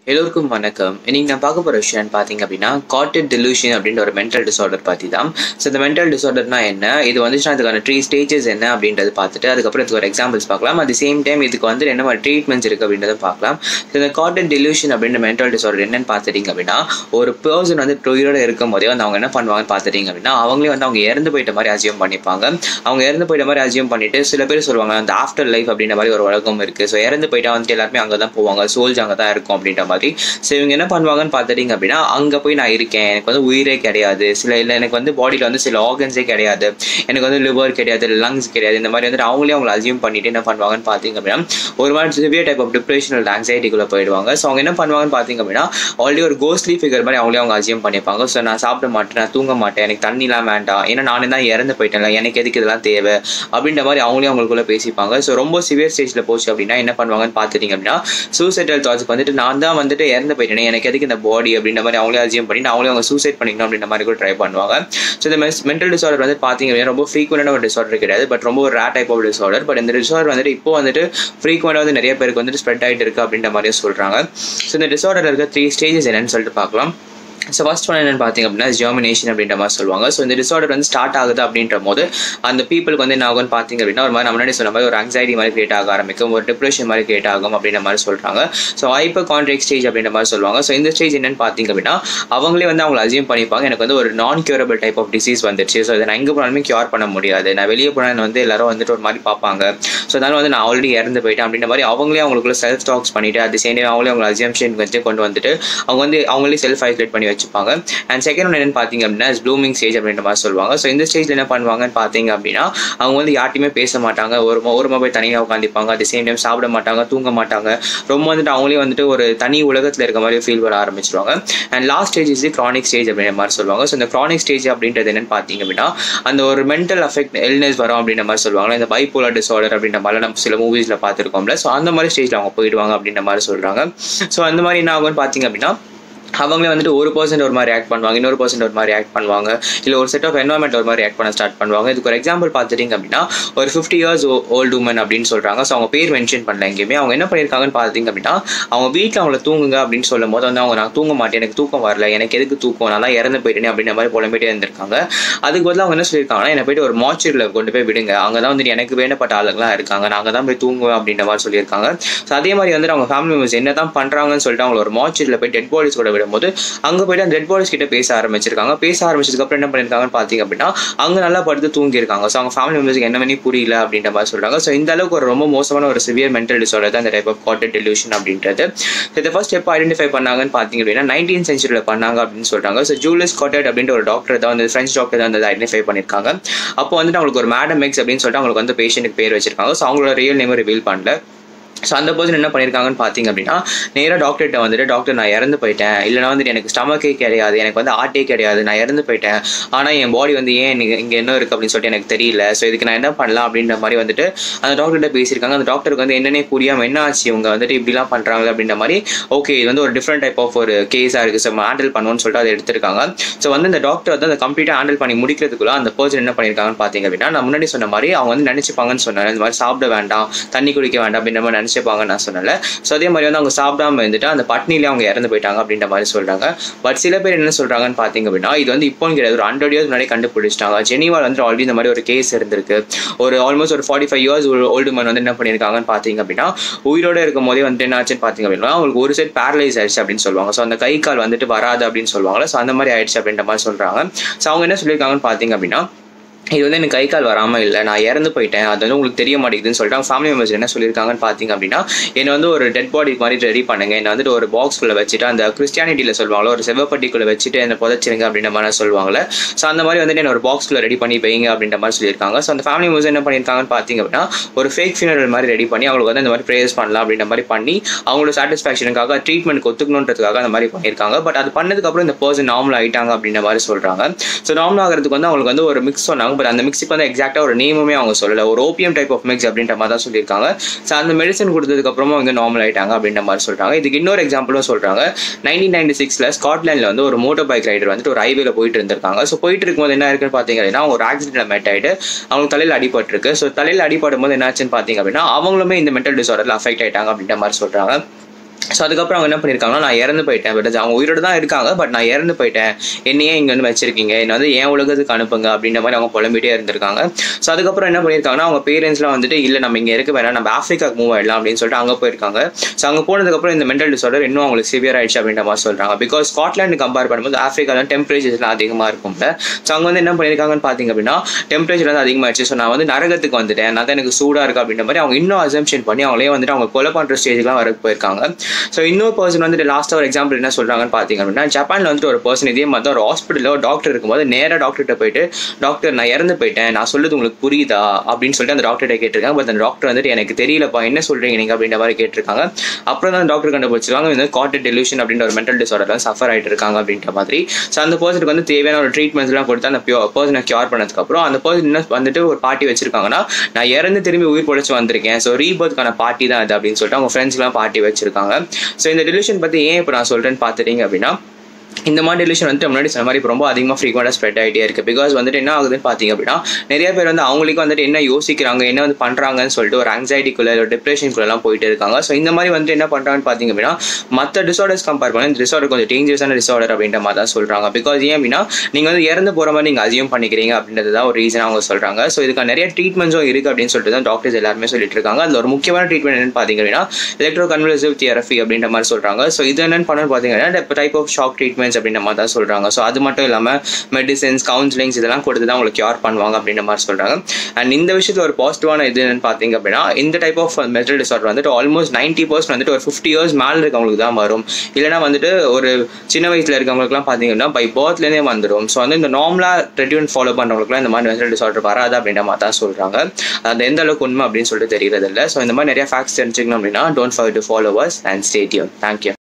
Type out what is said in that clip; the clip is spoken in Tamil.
எல்லோருக்கும் வணக்கம் இன்னைக்கு நான் பார்க்க போகிற விஷயம் பார்த்தீங்க அப்படின்னா காட்டட் delusion அப்படின்ற ஒரு மென்டல் டிசார்டர் பற்றி தான் ஸோ இந்த மென்டல் டிசார்டர்னா என்ன இது வந்துச்சுன்னா அதுக்கான த்ரீ ஸ்டேஜஸ் என்ன அப்படின்றது பார்த்துட்டு அதுக்கப்புறம் இதுக்கு ஒரு எக்ஸாம்பிள்ஸ் பார்க்கலாம் அட் சேம் டைம் இதுக்கு வந்து என்ன மாதிரி ட்ரீட்மெண்ட்ஸ் இருக்குது அப்படின்றத பார்க்கலாம் ஸோ இந்த காட்டட் delusion அப்படின்ற மென்டல் டிசார்டர் என்னன்னு பார்த்துட்டீங்க அப்படின்னா ஒரு பர்சன் வந்து உயிரோட இருக்கும் போதே வந்து அவங்க என்ன பண்ணுவாங்கன்னு பார்த்துட்டீங்க அப்படின்னா அவங்களே வந்து அவங்க இறந்து போயிட்ட மாதிரி அசியூம் பண்ணிப்பாங்க அவங்க இறந்து போயிட்ட மாதிரி அசியூம் பண்ணிட்டு சில பேர் சொல்லுவாங்க அந்த ஆஃப்டர் லைஃப் அப்படின்ற மாதிரி ஒரு உலகம் இருக்குது ஸோ இறந்து போயிட்டா வந்துட்டு எல்லாருமே அங்கே தான் போவாங்க சோல்ஸ் அங்கே தான் இருக்கும் அப்படின்ற மாதிரி ஸோ இவங்க என்ன பண்ணுவாங்கன்னு பார்த்துட்டீங்க அப்படின்னா அங்கே போய் நான் இருக்கேன் எனக்கு வந்து உயிரே கிடையாது சில இல்லை எனக்கு வந்து பாடியில் வந்து சில ஆர்கன்ஸே கிடையாது எனக்கு வந்து லிவர் கிடையாது லங்ஸ் கிடையாது இந்த மாதிரி வந்துட்டு அவங்களே அவங்களை அசியூம் பண்ணிட்டு என்ன பண்ணுவாங்கன்னு பார்த்தீங்க அப்படின்னா ஒரு மாதிரி சிவியர் டைப் ஆஃப் டிப்ரெஷனல் ஆங்ஸைட்டிக்குள்ளே போயிடுவாங்க ஸோ அவங்க என்ன பண்ணுவாங்கன்னு பார்த்தீங்க அப்படின்னா ஆல்ரெடி ஒரு கோஸ்ட்லி ஃபிகர் மாதிரி அவங்களே அவங்க அசியூம் பண்ணிப்பாங்க ஸோ நான் சாப்பிட மாட்டேன் நான் தூங்க மாட்டேன் எனக்கு தண்ணிலாம் வேண்டாம் ஏன்னா நானே தான் இறந்து போயிட்டேன்ல எனக்கு எதுக்கு இதெல்லாம் தேவை அப்படின்ற மாதிரி அவங்களே அவங்களுக்குள்ள பேசிப்பாங்க ஸோ ரொம்ப சிவியர் ஸ்டேஜில் போச்சு அப்படின்னா என்ன பண்ணுவாங்கன்னு பார்த்துட்டீங்க அப்படின்னா சூசைடல் தாட்ஸ்க்கு வந்துட்டு நான் தான் வந்துட்டு இறந்து போயிட்டேனே எனக்கு எதுக்கு இந்த பாடி அப்படின்ற மாதிரி அவங்களே அசியம் பண்ணி அவங்களே அவங்க சூசைட் பண்ணிக்கணும் அப்படின்ற மாதிரி கூட ட்ரை பண்ணுவாங்க ஸோ இந்த மென்டல் டிசார்டர் வந்து பார்த்தீங்க அப்படின்னா ரொம்ப ஃப்ரீக்வெண்டான ஒரு டிசார்டர் கிடையாது பட் ரொம்ப ஒரு rare type of disorder but இந்த டிசார்டர் வந்துட்டு இப்போ வந்துட்டு ஃப்ரீக்வெண்டாக வந்து நிறைய பேருக்கு வந்துட்டு ஸ்ப்ரெட் ஆகிட்டு இருக்கு அப்படின்ற மாதிரியே சொல்கிறாங்க ஸோ இந்த டிசார்டர் இருக்க த்ரீ ஸ்டேஜஸ் என்னன்னு சொல்லிட்டு பார்க்கலாம் ஸோ ஃபர்ஸ்ட் ஒன் என்னன்னு பார்த்தீங்க அப்படின்னா ஜெர்மினேஷன் அப்படின்ற மாதிரி சொல்லுவாங்க ஸோ இந்த டிசார்டர் வந்து ஸ்டார்ட் ஆகுது அப்படின்ற போது அந்த பீப்புளுக்கு வந்து என்ன ஆகும்னு பார்த்தீங்க அப்படின்னா ஒரு மாதிரி நம்ம முன்னாடி சொன்ன மாதிரி ஒரு anxiety மாதிரி கிரியேட் ஆக ஆரம்பிக்கும் ஒரு டிப்ரெஷன் மாதிரி கிரியேட் ஆகும் அப்படின்ற மாதிரி சொல்கிறாங்க ஸோ ஹைப்பர் கான்ட்ராக்ட் ஸ்டேஜ் அப்படின்ற மாதிரி சொல்லுவாங்க ஸோ இந்த ஸ்டேஜ் என்னன்னு பார்த்தீங்க அப்படின்னா அவங்களே வந்து அவங்களை அசியூம் பண்ணிப்பாங்க எனக்கு வந்து ஒரு non curable type of disease வந்துருச்சு ஸோ இதை நான் எங்கே போனாலுமே கியூர் பண்ண முடியாது நான் வெளியே போனால் வந்து எல்லாரும் வந்துட்டு ஒரு மாதிரி பார்ப்பாங்க ஸோ அதனால வந்து நான் ஆல்ரெடி இறந்து போயிட்டேன் அப்படின்ற மாதிரி அவங்களே அவங்களுக்குள்ள செல்ஃப் டாக்ஸ் பண்ணிட்டு அது சேம் அவங்களே அவங்க அசியம்ஷன் வச்சு கொண்டு வந்துட்டு அவங்க வந்து அவங்களே செல்ஃப் ஐசோலேட் பண்ணி வச்சுப்பாங்க அண்ட் செகண்ட் ஒன் என்னன்னு பார்த்தீங்க அப்படின்னா ப்ளூமிங் ஸ்டேஜ் அப்படின்ற மாதிரி சொல்லுவாங்க ஸோ இந்த ஸ்டேஜில் என்ன பண்ணுவாங்கன்னு பார்த்தீங்க அப்படின்னா அவங்க வந்து யார்ட்டையுமே பேச மாட்டாங்க ஒரு ஒரு மொபைல் தனியாக உட்காந்துப்பாங்க அட் சேம் டைம் சாப்பிட மாட்டாங்க தூங்க மாட்டாங்க ரொம்ப வந்துட்டு அவங்களே வந்துட்டு ஒரு தனி உலகத்தில் இருக்க மாதிரி ஃபீல் பண்ண ஆரம்பிச்சிருவாங்க and last stage is chronic stage அப்படின்ற மாதிரி சொல்லுவாங்க ஸோ இந்த க்ரானிக் ஸ்டேஜ் அப்படின்றது என்னன்னு பார்த்தீங்க அப்படின்னா அந்த ஒரு மென்டல் அஃபெக்ட் எல்னஸ் வரும் அப்படின்ற மாதிரி சொல்லுவாங்க இந்த பைப்போலர் டிசார்டர் அப்படின்ற மாதிரி நம்ம சில மூவிஸில் பார்த்துருக்கோம்ல ஸோ அந்த மாதிரி ஸ்டேஜில் அவங்க போயிடுவாங்க அப்படின்ற மாதிரி சொல்கிறாங்க ஸோ அந்த மாதிரி என்ன ஆகும்னு பார்த்தீங்க அப்படின்னா அவங்களே வந்துட்டு ஒரு பர்சன்ட் ஒரு மாதிரி ஆக்ட் பண்ணுவாங்க இன்னொரு பர்சன்ட் ஒரு மாதிரி ஆக்ட் பண்ணுவாங்க இல்லை ஒரு செட் ஆஃப் என்வரன்மெண்ட் ஒரு மாதிரி ஆக்ட் பண்ண ஸ்டார்ட் பண்ணுவாங்க இதுக்கு ஒரு எக்ஸாம்பிள் பார்த்துட்டிங்க அப்படின்னா ஒரு ஃபிஃப்டி இயர்ஸ் ஓல்டு உமன் அப்படின்னு சொல்கிறாங்க ஸோ அவங்க பேர் மென்ஷன் பண்ணல எங்கேயுமே அவங்க என்ன பண்ணியிருக்காங்கன்னு பார்த்தீங்க அப்படின்னா அவங்க வீட்டில் அவங்கள தூங்குங்க அப்படின்னு சொல்லும் போது வந்து அவங்க நான் தூங்க மாட்டேன் எனக்கு தூக்கம் வரல எனக்கு எதுக்கு தூக்கம் நான் தான் இறந்து போயிட்டேனே அப்படின்ற மாதிரி புலம்பிட்டே இருந்திருக்காங்க அதுக்கு பதிலாக அவங்க என்ன சொல்லியிருக்காங்கன்னா என்னை போயிட்டு ஒரு மாச்சரியில் கொண்டு போய் விடுங்க அங்கே தான் வந்துட்டு எனக்கு வேண்டப்பட்ட ஆளுங்களாம் இருக்காங்க நாங்கள் தான் போய் தூங்குவேன் அப்படின்ற மாதிரி சொல்லியிருக்காங்க ஸோ அதே மாதிரி வந்துட்டு அவங்க ஃபேமிலி மெம்பர்ஸ் என்ன தான் பண்ணுறாங்கன்னு சொல்லிட்டு அவங்கள ஒரு மாச்சரியில் போய் டெட் பாடிஸ் கூட விடும்போது அங்கே போயிட்டு அந்த டெட் பாடிஸ் கிட்ட பேச ஆரம்பிச்சிருக்காங்க பேச ஆரம்பிச்சதுக்கப்புறம் என்ன பண்ணியிருக்காங்கன்னு பார்த்தீங்க அப்படின்னா அங்கே நல்லா படுத்து தூங்கியிருக்காங்க ஸோ அவங்க ஃபேமிலி மெம்பர்ஸ்க்கு என்ன பண்ணி புரியல அப்படின்ற மாதிரி சொல்கிறாங்க ஸோ இந்த அளவுக்கு ஒரு ரொம்ப மோசமான ஒரு சிவியர் மென்டல் டிசார்டர் தான் இந்த டைப் ஆஃப் காட்டட் டெலியூஷன் அப்படின்றது இதை ஃபர்ஸ்ட் எப்போ ஐடென்டிஃபை பண்ணாங்கன்னு பார்த்தீங்க அப்படின்னா நைன்டீன் சென்ச்சுரியில் பண்ணாங்க அப்படின்னு சொல்கிறாங்க ஸோ ஜூலியஸ் காட்டட் அப்படின்ற ஒரு டாக்டர் தான் வந்து ஃப்ரெஞ்ச் டாக்டர் தான் வந்து ஐடென்டிஃபை பண்ணியிருக்காங்க அப்போ வந்துட்டு அவங்களுக்கு ஒரு மேடம் எக்ஸ் அப்படின்னு சொல்லிட்டு அவங்களுக்கு வந்து பேஷண்ட்டுக்கு பேர் வச்சிருக்காங்க ஸோ அவங்களோட ரியல் நேம் ரிவீல் பண்ணல ஸோ அந்த பர்சன் என்ன பண்ணியிருக்காங்கன்னு பார்த்தீங்க அப்படின்னா நேராக டாக்டர்கிட்ட வந்துட்டு டாக்டர் நான் இறந்து போயிட்டேன் இல்லைனா வந்துட்டு எனக்கு ஸ்டமக்கே கிடையாது எனக்கு வந்து ஆர்ட்டே கிடையாது நான் இறந்து போயிட்டேன் ஆனால் என் பாடி வந்து ஏன் இங்கே என்ன இருக்குது அப்படின்னு சொல்லிட்டு எனக்கு தெரியல ஸோ இதுக்கு நான் என்ன பண்ணலாம் அப்படின்ற மாதிரி வந்துட்டு அந்த டாக்டர்கிட்ட பேசியிருக்காங்க அந்த டாக்டருக்கு வந்து என்னன்னே புரியாமல் என்ன ஆச்சு இவங்க வந்துட்டு இப்படிலாம் பண்ணுறாங்க அப்படின்ற மாதிரி ஓகே இது வந்து ஒரு டிஃப்ரெண்ட் டைப் ஆஃப் ஒரு கேஸாக இருக்குது ஸோ ஹேண்டில் பண்ணுவோன்னு சொல்லிட்டு அதை எடுத்திருக்காங்க ஸோ வந்து இந்த டாக்டர் வந்து அந்த கம்ப்ளீட்டாக ஹேண்டில் பண்ணி முடிக்கிறதுக்குள்ள அந்த பர்சன் என்ன பண்ணியிருக்காங்கன்னு பார்த்தீங்க அப்படின்னா நான் முன்னாடி சொன்ன மாதிரி அவங்க வந்து நினச்சிப்பாங்கன்னு சொன்னாங்க இந்த மாதிரி சாப்பிட வேண்டாம் தண்ணி குடிக்க வேண்டாம் அப்படின்ற மாதிரி நினச்சிப்பாங்கன்னு நான் சொன்னல ஸோ அதே மாதிரி வந்து அவங்க சாப்பிடாம இருந்துட்டு அந்த பட்னிலே அவங்க இறந்து போயிட்டாங்க அப்படின்ற மாதிரி சொல்கிறாங்க பட் சில பேர் என்ன சொல்கிறாங்கன்னு பார்த்தீங்க அப்படின்னா இது வந்து இப்போ கிடையாது ஒரு ஹண்ட்ரட் இயர்ஸ் முன்னாடி கண்டுபிடிச்சிட்டாங்க ஜெனிவால் வந்து ஆல்ரெடி இந்த மாதிரி ஒரு கேஸ் இருந்திருக்கு ஒரு ஆல்மோஸ்ட் ஒரு ஃபார்ட்டி ஃபைவ் இயர்ஸ் ஒரு ஓல்டு மேன் வந்து என்ன பண்ணியிருக்காங்கன்னு பார்த்தீங்க அப்படின்னா உயிரோட இருக்கும் போதே வந்துட்டு என்ன ஆச்சுன்னு பார்த்தீங்க அப்படின்னா அவங்களுக்கு ஒரு செட் பேரலைஸ் ஆயிடுச்சு அப்படின்னு சொல்லுவாங்க ஸோ அந்த கை கால் வந்துட்டு வராது அப்படின்னு சொல்லுவாங்க ஸோ அந்த மாதிரி ஆயிடுச்சு அப்படின்ற மாதிரி சொல்கிறாங்க ஸோ அவங்க என்ன சொல்லியிருக்காங்கன்னு பார்த்தீங்க அப்படின்னா இது வந்து எனக்கு கை கால் வராமல் இல்லை நான் இறந்து போயிட்டேன் அது வந்து உங்களுக்கு தெரிய மாட்டேங்குதுன்னு சொல்லிட்டு அவங்க ஃபேமிலி மெம்பர்ஸ் என்ன சொல்லியிருக்காங்கன்னு பார்த்தீங்க அப்படின்னா என்னை வந்து ஒரு டெட் பாடி மாதிரி ரெடி பண்ணுங்க என்னை வந்துட்டு ஒரு பாக்ஸ்குள்ளே வச்சுட்டு அந்த கிறிஸ்டியானிட்டியில் சொல்லுவாங்களோ ஒரு செவப்பட்டிக்குள்ளே வச்சுட்டு என்னை புதைச்சிருங்க அப்படின்ற மாதிரி சொல்லுவாங்கல்ல ஸோ அந்த மாதிரி வந்துட்டு என்ன ஒரு பாக்ஸ்குள்ளே ரெடி பண்ணி வைங்க அப்படின்ற மாதிரி சொல்லியிருக்காங்க ஸோ அந்த ஃபேமிலி மெம்பர்ஸ் என்ன பண்ணியிருக்காங்கன்னு பார்த்தீங்க அப்படின்னா ஒரு ஃபேக் ஃபினரல் மாதிரி ரெடி பண்ணி அவங்களுக்கு வந்து இந்த மாதிரி ப்ரேயர்ஸ் பண்ணலாம் அப்படின்ற மாதிரி பண்ணி அவங்களோட சாட்டிஸ்ஃபேக்ஷனுக்காக ட்ரீட்மெண்ட் ஒத்துக்கணுன்றதுக்காக அந்த மாதிரி பண்ணியிருக்காங்க பட் அது பண்ணதுக்கப்புறம் இந்த பர்சன் நார்மல் ஆகிட்டாங்க அப்படின்ற மாதிரி சொல்கிறாங்க ஸோ நார்மல் ஆகிறதுக்கு வந்து அவங்களுக்கு வந்து ஒரு மிக்ஸ் சொன்னாங்க பட் அந்த மிக்ஸுக்கு வந்து எக்ஸாக்டாக ஒரு நேமுமே அவங்க சொல்லலை ஒரு ஓபியம் டைப் ஆஃப் மிக்ஸ் அப்படின்ற மாதிரி தான் சொல்லியிருக்காங்க ஸோ அந்த மெடிசன் கொடுத்ததுக்கப்புறமா அவங்க நார்மல் ஆயிட்டாங்க அப்படின்ற மாதிரி சொல்கிறாங்க இதுக்கு இன்னொரு எக்ஸாம்பிளும் சொல்கிறாங்க நைன்டீன் நைன்டி சிக்ஸில் ஸ்காட்லாண்டில் வந்து ஒரு மோட்டர் பைக் ரைடர் வந்துட்டு ஒரு ஹைவேல போயிட்டு இருந்திருக்காங்க ஸோ போயிட்டு இருக்கும்போது என்ன இருக்குன்னு பார்த்தீங்க அப்படின்னா ஒரு ஆக்சிடென்ட்ல மெட் ஆகிட்டு அவங்க தலையில் அடிபட்டிருக்கு ஸோ தலையில் அடிபடும் போது என்னாச்சுன்னு பார்த்தீங்க அப்படின்னா அவங்களுமே இந்த மென்டல் டிசார்டரில் அஃபெக்ட் ஆயிட்டாங்க அப்படின்ற மாதிரி சொல்கிறாங்க ஸோ அதுக்கப்புறம் அவங்க என்ன பண்ணியிருக்காங்கன்னா நான் இறந்து போயிட்டேன் பட் அவங்க உயிரோடு தான் இருக்காங்க பட் நான் இறந்து போயிட்டேன் என்னையே இங்கே வந்து வச்சிருக்கீங்க என்ன வந்து என் உலகத்துக்கு அனுப்புங்க அப்படின்ற மாதிரி அவங்க புலம்பிட்டே இருந்திருக்காங்க ஸோ அதுக்கப்புறம் என்ன பண்ணியிருக்காங்கன்னா அவங்க பேரண்ட்ஸ்லாம் வந்துட்டு இல்லை நம்ம இங்கே இருக்க வேணாம் நம்ம ஆஃப்ரிக்காக்கு மூவ் ஆயிடலாம் அப்படின்னு சொல்லிட்டு அங்கே போயிருக்காங்க ஸோ அங்கே போனதுக்கப்புறம் இந்த மென்டல் டிசார்டர் இன்னும் அவங்களுக்கு சிவியர் ஆயிடுச்சு அப்படின்ற மாதிரி சொல்கிறாங்க பிகாஸ் ஸ்காட்லாண்டு கம்பேர் பண்ணும்போது ஆஃப்ரிக்காவில் டெம்பரேச்சர்ஸ்லாம் அதிகமாக இருக்கும்ல ஸோ அவங்க வந்து என்ன பண்ணியிருக்காங்கன்னு பார்த்தீங்க அப்படின்னா டெம்பரேச்சர் வந்து அதிகமாகிடுச்சு ஸோ நான் வந்து நரகத்துக்கு வந்துட்டேன் நான் தான் எனக்கு சூடாக இருக்கு அப்படின்ற மாதிரி அவங்க இன்னும் அசம்ஷன் பண்ணி அவங்களே வந்துட்டு அவங்க கொலை பண்ணுற ஸ்டேஜ்லாம் வர போயிருக்காங்க ஸோ இன்னொரு பர்சன் வந்துட்டு லாஸ்ட்டாக ஒரு எக்ஸாம்பிள் என்ன சொல்கிறாங்கன்னு பார்த்தீங்க அப்படின்னா ஜப்பானில் வந்துட்டு ஒரு பர்சன் இதே மாதிரி தான் ஒரு ஹாஸ்பிட்டலில் ஒரு டாக்டர் இருக்கும்போது நேராக டாக்டர்கிட்ட போயிட்டு டாக்டர் நான் இறந்து போயிட்டேன் நான் சொல்லுது உங்களுக்கு புரியுதா அப்படின்னு சொல்லிட்டு அந்த டாக்டர்கிட்ட கேட்டிருக்காங்க பட் அந்த டாக்டர் வந்துட்டு எனக்கு தெரியலப்பா என்ன சொல்கிறீங்க நீங்கள் அப்படின்ற மாதிரி கேட்டிருக்காங்க அப்புறம் தான் டாக்டர் கண்டுபிடிச்சிருக்காங்க இந்த காட்டட் டெலியூஷன் அப்படின்ற ஒரு மென்டல் டிசார்டர் சஃபர் ஆகிட்டு இருக்காங்க அப்படின்ற மாதிரி ஸோ அந்த பர்சனுக்கு வந்து தேவையான ஒரு ட்ரீட்மெண்ட்ஸ்லாம் கொடுத்து அந்த பர்சனை கியூர் பண்ணதுக்கப்புறம் அந்த பர்சன் என்ன வந்துட்டு ஒரு பார்ட்டி வச்சிருக்காங்கன்னா நான் இறந்து திரும்பி உயிர் பொழைச்சு வந்திருக்கேன் ஸோ ரீபர்த்க்கான பார்ட்டி தான் அது அப்படின்னு சொல்லிட்டு அவங்க ஃப்ரெண்ட்ஸ்லாம் பார்ட்டி வச்சிருக்காங்க ஸோ இந்த டெலியூஷன் பற்றி ஏன் இப்போ நான் சொல்கிறேன்னு பார்த்துட்டீங்க அப்படின்னா இந்த மாதிரி டெலிஷன் வந்துட்டு முன்னாடி சொன்ன மாதிரி இப்போ ரொம்ப அதிகமாக ஃப்ரீக்வெண்ட்டாக ஸ்ப்ரெட் ஆகிட்டே இருக்குது பிகாஸ் வந்துட்டு என்ன ஆகுதுன்னு பார்த்தீங்க அப்படின்னா நிறைய பேர் வந்து அவங்களுக்கு வந்துட்டு என்ன யோசிக்கிறாங்க என்ன வந்து பண்ணுறாங்கன்னு சொல்லிட்டு ஒரு ஆங்ஸைட்டிக்குள்ளே ஒரு டிப்ரெஷனுக்குள்ளெல்லாம் போயிட்டு இருக்காங்க ஸோ இந்த மாதிரி வந்துட்டு என்ன பண்ணுறாங்கன்னு பார்த்தீங்க அப்படின்னா மற்ற டிசார்டர்ஸ் கம்பேர் பண்ணி இந்த டிசார்டர் கொஞ்சம் டேஞ்சரஸான டிசார்டர் அப்படின்ற மாதிரி தான் சொல்கிறாங்க பிகாஸ் ஏன் அப்படின்னா நீங்கள் வந்து இறந்து போகிற மாதிரி நீங்கள் அசியம் பண்ணிக்கிறீங்க அப்படின்றது தான் ஒரு ரீசன் அவங்க சொல்கிறாங்க ஸோ இதுக்கான நிறைய ட்ரீட்மெண்ட்ஸும் இருக்குது அப்படின்னு சொல்லிட்டு தான் டாக்டர்ஸ் எல்லாருமே சொல்லிட்டு இருக்காங்க அதில் ஒரு முக்கியமான ட்ரீட்மெண்ட் என்னன்னு பார்த்தீங்க அப்படின்னா எலக்ட்ரோ கன்வல்சிவ் தியரபி அப்படின்ற மாதிரி சொல்கிறாங்க ஸோ இது என்னன்னு பண்ணணும்னு பார்த்தீங்கன்னா டைப் ஆஃப் ஷாக் ட்ரீட்மெண்ட்ஸ் அப்படின்ற மாதிரி தான் சொல்கிறாங்க ஸோ அது மட்டும் இல்லாமல் மெடிசன்ஸ் கவுன்சிலிங்ஸ் இதெல்லாம் கொடுத்து தான் உங்களுக்கு கியூர் பண்ணுவாங்க அப்படின்ற மாதிரி சொல்கிறாங்க அண்ட் இந்த விஷயத்தில் ஒரு பாசிட்டிவான இது என்னன்னு பார்த்தீங்க அப்படின்னா இந்த டைப் ஆஃப் மென்டல் டிசார்டர் வந்துட்டு ஆல்மோஸ்ட் நைன்ட்டி பர்சன்ட் வந்துட்டு ஒரு ஃபிஃப்டி இயர்ஸ் மேலே இருக்கவங்களுக்கு தான் வரும் இல்லைனா வந்துட்டு ஒரு சின்ன வயசில் இருக்கவங்களுக்குலாம் பார்த்தீங்கன்னா பை பர்த்லேருந்தே வந்துடும் ஸோ வந்து இந்த நார்மலாக ட்ரெட்யூன் ஃபாலோ பண்ணுறவங்களுக்குலாம் இந்த மாதிரி மென்டல் டிசார்டர் வராது அப்படின்ற மாதிரி தான் சொல்கிறாங்க அது எந்த அளவுக்கு உண்மை அப்படின்னு சொல்லிட்டு தெரியறது இல்லை ஸோ இந்த மாதிரி நிறைய ஃபேக்ட்ஸ் தெரிஞ்சுக்கணும் அப்படின்னா don't for to followers and stadium thank you